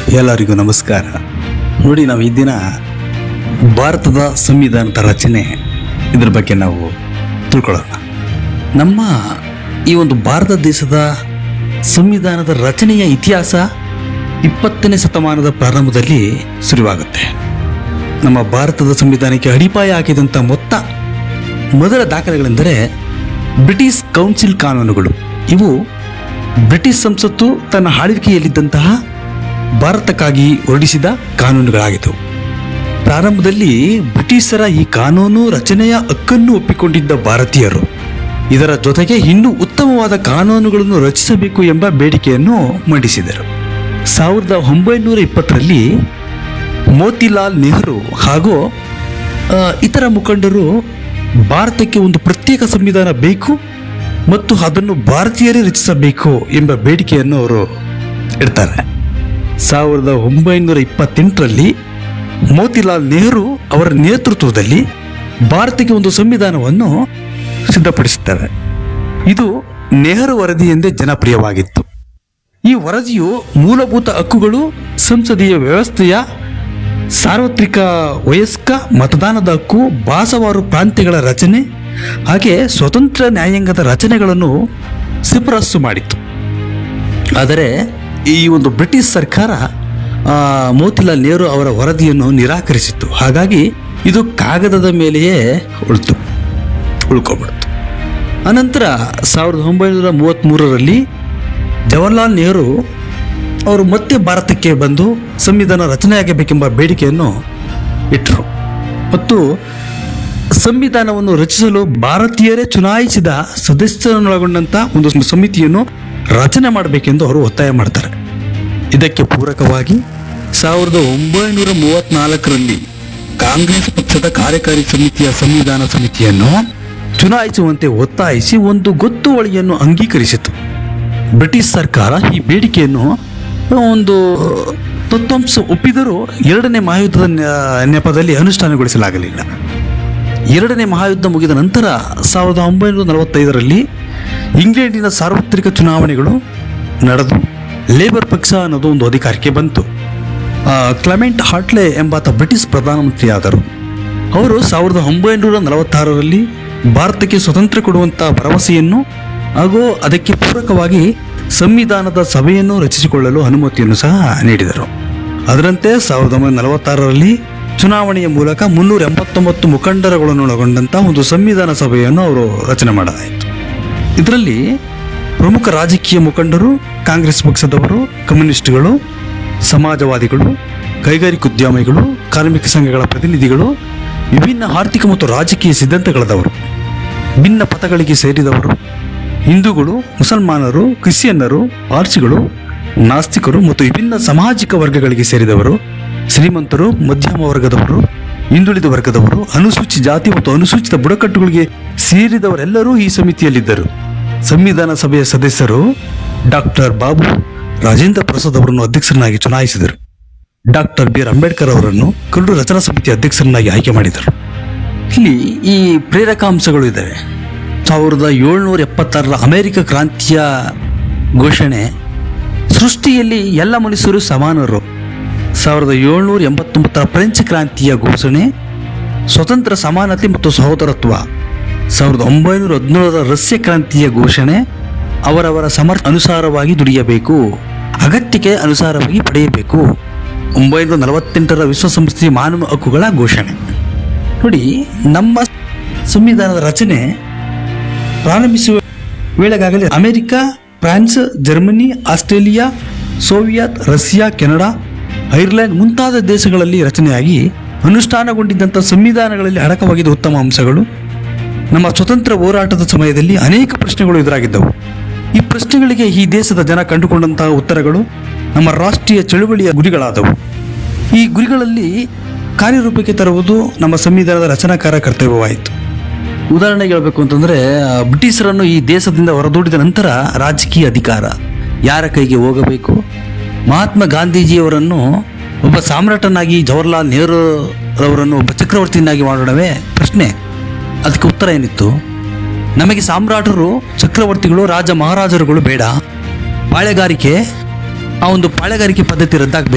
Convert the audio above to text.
ಎಲ್ಲರಿಗೂ ನಮಸ್ಕಾರ ನೋಡಿ ನಾವು ಈ ದಿನ ಭಾರತದ ಸಂವಿಧಾನದ ರಚನೆ ಇದ್ರ ಬಗ್ಗೆ ನಾವು ತಿಳ್ಕೊಳ್ಳೋಣ ನಮ್ಮ ಈ ಒಂದು ಭಾರತ ದೇಶದ ಸಂವಿಧಾನದ ರಚನೆಯ ಇತಿಹಾಸ ಇಪ್ಪತ್ತನೇ ಶತಮಾನದ ಪ್ರಾರಂಭದಲ್ಲಿ ಶುರುವಾಗುತ್ತೆ ನಮ್ಮ ಭಾರತದ ಸಂವಿಧಾನಕ್ಕೆ ಅಡಿಪಾಯ ಹಾಕಿದಂಥ ಮೊತ್ತ ಮೊದಲ ದಾಖಲೆಗಳೆಂದರೆ ಬ್ರಿಟಿಷ್ ಕೌನ್ಸಿಲ್ ಕಾನೂನುಗಳು ಇವು ಬ್ರಿಟಿಷ್ ಸಂಸತ್ತು ತನ್ನ ಆಳ್ವಿಕೆಯಲ್ಲಿದ್ದಂತಹ ಭಾರತಕ್ಕಾಗಿ ಹೊರಡಿಸಿದ ಕಾನೂನುಗಳಾಗಿದ್ದವು ಪ್ರಾರಂಭದಲ್ಲಿ ಬ್ರಿಟಿಷರ ಈ ಕಾನೂನು ರಚನೆಯ ಹಕ್ಕನ್ನು ಒಪ್ಪಿಕೊಂಡಿದ್ದ ಭಾರತೀಯರು ಇದರ ಜೊತೆಗೆ ಇನ್ನೂ ಉತ್ತಮವಾದ ಕಾನೂನುಗಳನ್ನು ರಚಿಸಬೇಕು ಎಂಬ ಬೇಡಿಕೆಯನ್ನು ಮಂಡಿಸಿದರು ಸಾವಿರದ ಒಂಬೈನೂರ ಇಪ್ಪತ್ತರಲ್ಲಿ ಮೋತಿಲಾಲ್ ನೆಹರು ಹಾಗೂ ಆ, ಇತರ ಮುಖಂಡರು ಭಾರತಕ್ಕೆ ಒಂದು ಪ್ರತ್ಯೇಕ ಸಂವಿಧಾನ ಬೇಕು ಮತ್ತು ಅದನ್ನು ಭಾರತೀಯರೇ ರಚಿಸಬೇಕು ಎಂಬ ಬೇಡಿಕೆಯನ್ನು ಅವರು ಇಡ್ತಾರೆ ಸಾವಿರದ ಒಂಬೈನೂರ ಇಪ್ಪತ್ತೆಂಟರಲ್ಲಿ ಮೋತಿಲಾಲ್ ನೆಹರು ಅವರ ನೇತೃತ್ವದಲ್ಲಿ ಭಾರತಕ್ಕೆ ಒಂದು ಸಂವಿಧಾನವನ್ನು ಸಿದ್ಧಪಡಿಸುತ್ತಾರೆ ಇದು ನೆಹರು ವರದಿ ಎಂದೇ ಜನಪ್ರಿಯವಾಗಿತ್ತು ಈ ವರದಿಯು ಮೂಲಭೂತ ಹಕ್ಕುಗಳು ಸಂಸದೀಯ ವ್ಯವಸ್ಥೆಯ ಸಾರ್ವತ್ರಿಕ ವಯಸ್ಕ ಮತದಾನದ ಹಕ್ಕು ಭಾಷಾವಾರು ಪ್ರಾಂತ್ಯಗಳ ರಚನೆ ಹಾಗೆ ಸ್ವತಂತ್ರ ನ್ಯಾಯಾಂಗದ ರಚನೆಗಳನ್ನು ಶಿಫಾರಸು ಮಾಡಿತ್ತು ಆದರೆ ಈ ಒಂದು ಬ್ರಿಟಿಷ್ ಸರ್ಕಾರ ಆ, ಮೋತಿಲಾಲ್ ನೆಹರು ಅವರ ವರದಿಯನ್ನು ನಿರಾಕರಿಸಿತ್ತು ಹಾಗಾಗಿ ಇದು ಕಾಗದದ ಮೇಲೆಯೇ ಉಳಿತು ಉಳ್ಕೊಬಿಡ್ತು ಅನಂತರ ಸಾವಿರದ ಒಂಬೈನೂರ ಮೂವತ್ತ್ಮೂರರಲ್ಲಿ ಜವಾಹರ್ಲಾಲ್ ನೆಹರು ಅವರು ಮತ್ತೆ ಭಾರತಕ್ಕೆ ಬಂದು ಸಂವಿಧಾನ ರಚನೆಯಾಗಬೇಕೆಂಬ ಬೇಡಿಕೆಯನ್ನು ಇಟ್ಟರು ಮತ್ತು ಸಂವಿಧಾನವನ್ನು ರಚಿಸಲು ಭಾರತೀಯರೇ ಚುನಾಯಿಸಿದ ಸದಸ್ಯರನ್ನೊಳಗೊಂಡಂಥ ಒಂದು ಸಮಿತಿಯನ್ನು ರಚನೆ ಮಾಡಬೇಕೆಂದು ಅವರು ಒತ್ತಾಯ ಮಾಡ್ತಾರೆ ಇದಕ್ಕೆ ಪೂರಕವಾಗಿ ಸಾವಿರದ ಒಂಬೈನೂರ ಮೂವತ್ನಾಲ್ಕರಲ್ಲಿ ಕಾಂಗ್ರೆಸ್ ಪಕ್ಷದ ಕಾರ್ಯಕಾರಿ ಸಮಿತಿಯ ಸಂವಿಧಾನ ಸಮಿತಿಯನ್ನು ಚುನಾಯಿಸುವಂತೆ ಒತ್ತಾಯಿಸಿ ಒಂದು ಗೊತ್ತುವಳಿಯನ್ನು ಅಂಗೀಕರಿಸಿತು ಬ್ರಿಟಿಷ್ ಸರ್ಕಾರ ಈ ಬೇಡಿಕೆಯನ್ನು ಒಂದು ತತ್ವಾಂಶ ಒಪ್ಪಿದರೂ ಎರಡನೇ ಮಹಾಯುದ್ಧದ ನ- ನೆಪದಲ್ಲಿ ಅನುಷ್ಠಾನಗೊಳಿಸಲಾಗಲಿಲ್ಲ ಎರಡನೇ ಮಹಾಯುದ್ಧ ಮುಗಿದ ನಂತರ ಸಾವಿರದ ಒಂಬೈನೂರ ನಲವತ್ತೈದರಲ್ಲಿ ಇಂಗ್ಲೆಂಡಿನ ಸಾರ್ವತ್ರಿಕ ಚುನಾವಣೆಗಳು ನಡೆದು ಲೇಬರ್ ಪಕ್ಷ ಅನ್ನೋದು ಒಂದು ಅಧಿಕಾರಕ್ಕೆ ಬಂತು ಆ, ಕ್ಲೆಮೆಂಟ್ ಹಾಟ್ಲೆ ಎಂಬಾತ ಬ್ರಿಟಿಷ್ ಪ್ರಧಾನಮಂತ್ರಿಯಾದರು ಅವರು ಸಾವಿರದ ಒಂಬೈನೂರ ನಲವತ್ತಾರರಲ್ಲಿ ಭಾರತಕ್ಕೆ ಸ್ವತಂತ್ರ ಕೊಡುವಂಥ ಭರವಸೆಯನ್ನು ಹಾಗೂ ಅದಕ್ಕೆ ಪೂರಕವಾಗಿ ಸಂವಿಧಾನದ ಸಭೆಯನ್ನು ರಚಿಸಿಕೊಳ್ಳಲು ಅನುಮತಿಯನ್ನು ಸಹ ನೀಡಿದರು ಅದರಂತೆ ಸಾವಿರದ ಒಂಬೈನೂರ ನಲವತ್ತಾರರಲ್ಲಿ ಚುನಾವಣೆಯ ಮೂಲಕ ಮುನ್ನೂರ ಎಂಬತ್ತೊಂಬತ್ತು ಮುಖಂಡರುಗಳನ್ನು ಒಳಗೊಂಡಂಥ ಒಂದು ಸಂವಿಧಾನ ಸಭೆಯನ್ನು ಅವರು ರಚನೆ ಮಾಡಲಾಯಿತು ಇದರಲ್ಲಿ ಪ್ರಮುಖ ರಾಜಕೀಯ ಮುಖಂಡರು ಕಾಂಗ್ರೆಸ್ ಪಕ್ಷದವರು ಕಮ್ಯುನಿಸ್ಟ್ಗಳು ಸಮಾಜವಾದಿಗಳು ಕೈಗಾರಿಕೋದ್ಯಮಿಗಳು ಕಾರ್ಮಿಕ ಸಂಘಗಳ ಪ್ರತಿನಿಧಿಗಳು ವಿಭಿನ್ನ ಆರ್ಥಿಕ ಮತ್ತು ರಾಜಕೀಯ ಸಿದ್ಧಾಂತಗಳದವರು ಭಿನ್ನ ಪಥಗಳಿಗೆ ಸೇರಿದವರು ಹಿಂದೂಗಳು ಮುಸಲ್ಮಾನರು ಕ್ರಿಶ್ಚಿಯನ್ನರು ಪಾರ್ಸಿಗಳು ನಾಸ್ತಿಕರು ಮತ್ತು ವಿಭಿನ್ನ ಸಾಮಾಜಿಕ ವರ್ಗಗಳಿಗೆ ಸೇರಿದವರು ಶ್ರೀಮಂತರು ಮಧ್ಯಮ ವರ್ಗದವರು ಹಿಂದುಳಿದ ವರ್ಗದವರು ಅನುಸೂಚಿತ ಜಾತಿ ಮತ್ತು ಅನುಸೂಚಿತ ಬುಡಕಟ್ಟುಗಳಿಗೆ ಸೇರಿದವರೆಲ್ಲರೂ ಈ ಸಮಿತಿಯಲ್ಲಿದ್ದರು ಸಂವಿಧಾನ ಸಭೆಯ ಸದಸ್ಯರು ಡಾಕ್ಟರ್ ಬಾಬು ರಾಜೇಂದ್ರ ಪ್ರಸಾದ್ ಅವರನ್ನು ಅಧ್ಯಕ್ಷರನ್ನಾಗಿ ಚುನಾಯಿಸಿದರು ಡಾಕ್ಟರ್ ಬಿ ಆರ್ ಅಂಬೇಡ್ಕರ್ ಅವರನ್ನು ಕರಡು ರಚನಾ ಸಮಿತಿ ಅಧ್ಯಕ್ಷರನ್ನಾಗಿ ಆಯ್ಕೆ ಮಾಡಿದರು ಇಲ್ಲಿ ಈ ಪ್ರೇರಕಾಂಶಗಳು ಇದ್ದಾವೆ ಸಾವಿರದ ಏಳ್ನೂರ ಎಪ್ಪತ್ತಾರರ ಅಮೆರಿಕ ಕ್ರಾಂತಿಯ ಘೋಷಣೆ ಸೃಷ್ಟಿಯಲ್ಲಿ ಎಲ್ಲ ಮನುಷ್ಯರು ಸಮಾನರು ಸಾವಿರದ ಏಳ್ನೂರ ಎಂಬತ್ತೊಂಬತ್ತರ ಫ್ರೆಂಚ್ ಕ್ರಾಂತಿಯ ಘೋಷಣೆ ಸ್ವತಂತ್ರ ಸಮಾನತೆ ಮತ್ತು ಸಹೋದರತ್ವ ಸಾವಿರದ ಒಂಬೈನೂರ ಹದಿನೇಳರ ರಷ್ಯ ಕ್ರಾಂತಿಯ ಘೋಷಣೆ ಅವರವರ ಸಮರ್ಥ ಅನುಸಾರವಾಗಿ ದುಡಿಯಬೇಕು ಅಗತ್ಯಕ್ಕೆ ಅನುಸಾರವಾಗಿ ಪಡೆಯಬೇಕು ಒಂಬೈನೂರ ನಲವತ್ತೆಂಟರ ವಿಶ್ವಸಂಸ್ಥೆಯ ಮಾನವ ಹಕ್ಕುಗಳ ಘೋಷಣೆ ನೋಡಿ ನಮ್ಮ ಸಂವಿಧಾನದ ರಚನೆ ಪ್ರಾರಂಭಿಸುವ ವೇಳೆಗಾಗಲೇ America France Germany Australia Soviet Russia Canada Ireland ಮುಂತಾದ ದೇಶಗಳಲ್ಲಿ ರಚನೆಯಾಗಿ ಅನುಷ್ಠಾನಗೊಂಡಿದ್ದಂಥ ಸಂವಿಧಾನಗಳಲ್ಲಿ ಅಡಕವಾಗಿದ್ದ ಉತ್ತಮ ಅಂಶಗಳು ನಮ್ಮ ಸ್ವತಂತ್ರ ಹೋರಾಟದ ಸಮಯದಲ್ಲಿ ಅನೇಕ ಪ್ರಶ್ನೆಗಳು ಎದುರಾಗಿದ್ದವು ಈ ಪ್ರಶ್ನೆಗಳಿಗೆ ಈ ದೇಶದ ಜನ ಕಂಡುಕೊಂಡಂತಹ ಉತ್ತರಗಳು ನಮ್ಮ ರಾಷ್ಟ್ರೀಯ ಚಳುವಳಿಯ ಗುರಿಗಳಾದವು ಈ ಗುರಿಗಳಲ್ಲಿ ಕಾರ್ಯರೂಪಕ್ಕೆ ತರುವುದು ನಮ್ಮ ಸಂವಿಧಾನದ ರಚನಾಕಾರ ಕರ್ತವ್ಯವಾಯಿತು ಉದಾಹರಣೆಗೆ ಹೇಳಬೇಕು ಅಂತಂದ್ರೆ ಆ, ಬ್ರಿಟಿಷರನ್ನು ಈ ದೇಶದಿಂದ ಹೊರದೂಡಿದ ನಂತರ ರಾಜಕೀಯ ಅಧಿಕಾರ ಯಾರ ಕೈಗೆ ಹೋಗಬೇಕು ಮಹಾತ್ಮ ಗಾಂಧೀಜಿಯವರನ್ನು ಒಬ್ಬ ಸಾಮ್ರಾಟನಾಗಿ ಜವಾಹರ್ಲಾಲ್ ನೆಹರು ರವರನ್ನು ಒಬ್ಬ ಚಕ್ರವರ್ತಿಯನ್ನಾಗಿ ಮಾಡೋಣವೇ ಪ್ರಶ್ನೆ ಅದಕ್ಕೆ ಉತ್ತರ ಏನಿತ್ತು ನಮಗೆ ಸಾಮ್ರಾಟರು ಚಕ್ರವರ್ತಿಗಳು ರಾಜ ಮಹಾರಾಜರುಗಳು ಬೇಡ ಪಾಳೆಗಾರಿಕೆ ಆ ಒಂದು ಪಾಳೆಗಾರಿಕೆ ಪದ್ಧತಿ ರದ್ದಾಗಬೇಕು